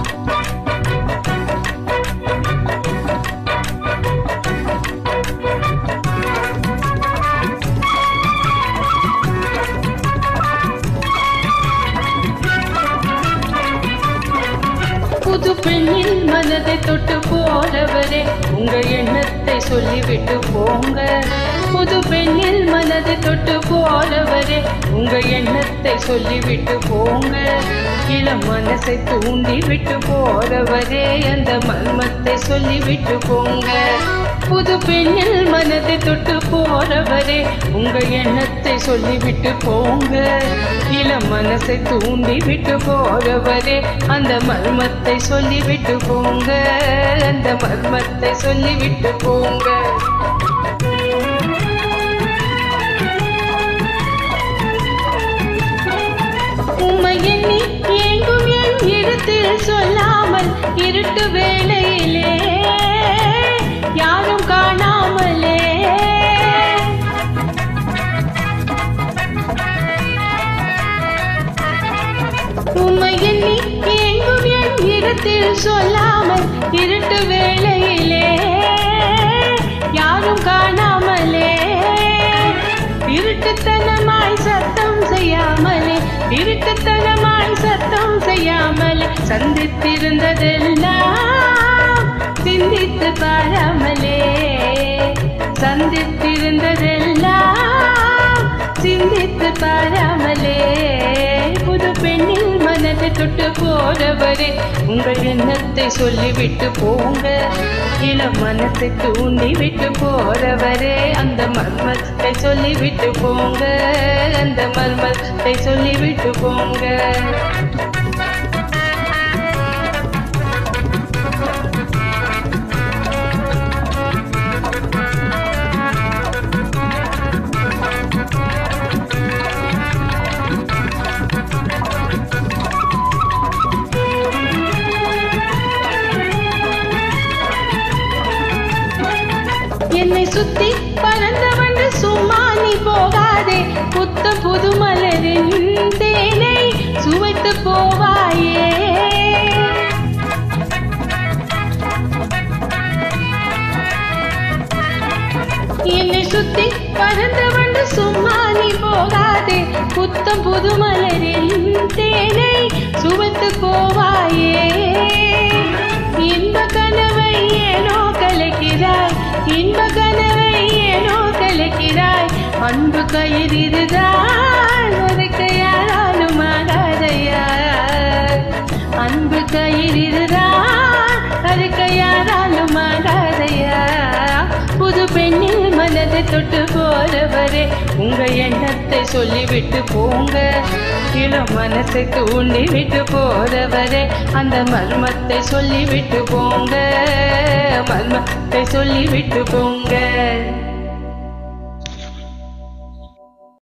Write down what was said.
புது பெண்ணின் மனதை தொட்டு போனவரே உங்க எண்ணத்தை சொல்லிவிட்டு போங்க புது பெண்ணின் மனதை தொட்டு போனவரே உங்க எண்ணத்தை சொல்லிவிட்டு போங்க இளம் மனசை தூண்டி விட்டு போறவரே அந்த மர்மத்தை சொல்லிவிட்டு போங்க புது பெண்ணில் மனதை தொட்டு போறவரே உங்க எண்ணத்தை சொல்லிவிட்டு போங்க இளம் மனசை தூண்டி விட்டு போறவரே அந்த மர்மத்தை சொல்லிவிட்டு போங்க அந்த மர்மத்தை சொல்லிவிட்டு போங்க உம்மை எண்ணி ஏங்கும் என் இடத்தில் சொல்லாமல் இருட்டு வேளையிலே யாரும் காணாமலே உம்மை எண்ணி ஏங்கும் என் இடத்தில் சொல்லாமல் இருட்டு வேளையிலே யாரும் காணாமலே இருட்டுத்தனமாய் சத்தம் செய்யாமலே இருட்டுத்தனமாய் சத்தம் செய்யாமலே சந்தித்திருந்ததெல்லாம் சிந்தித்து பாராமலே சந்தித்திருந்ததெல்லாம் சிந்தித்து பாராமலே புது பெண்ணின் மனதை தொட்டு போறவரே உங்கள் எண்ணத்தை சொல்லிவிட்டு போங்க இளம் மனத்தை தூண்டி விட்டு போறவரே அந்த மர்மத்தை சொல்லிவிட்டு போங்க அந்த மர்மத்தை சொல்லிவிட்டு போங்க என்னை சுத்தி பறந்தவண்டு சும்மா நீ போகாதே புத்த புது மலரின் தேனை சுவைத்து போவாயே என்னை சுத்தி பறந்தவண்டு சும்மா நீ போகாதே புத்தம் புது மலரின் தேனை சுவைத்து போவாயே இன்ப கனவை ஏனோ கலைக்கிறாய் இன்ப கனவை ஏனோ கலைக்கிறாய் அன்பு கயிறு இதுதான் உதைக்க யாராலும் ஆகாதையா அன்பு கயிறு இதுதான் அதுக்க யாராலும் ஆகாதையா புது பெண்ணில் மனதை தொட்டு போறவரே உங்க எண்ணத்தை சொல்லிவிட்டு போங்க இளம் மனசை தூண்டி விட்டு போறவரே அந்த மர்மத்தை சொல்லிவிட்டு போங்க மர்மத்தை சொல்லிவிட்டு போங்க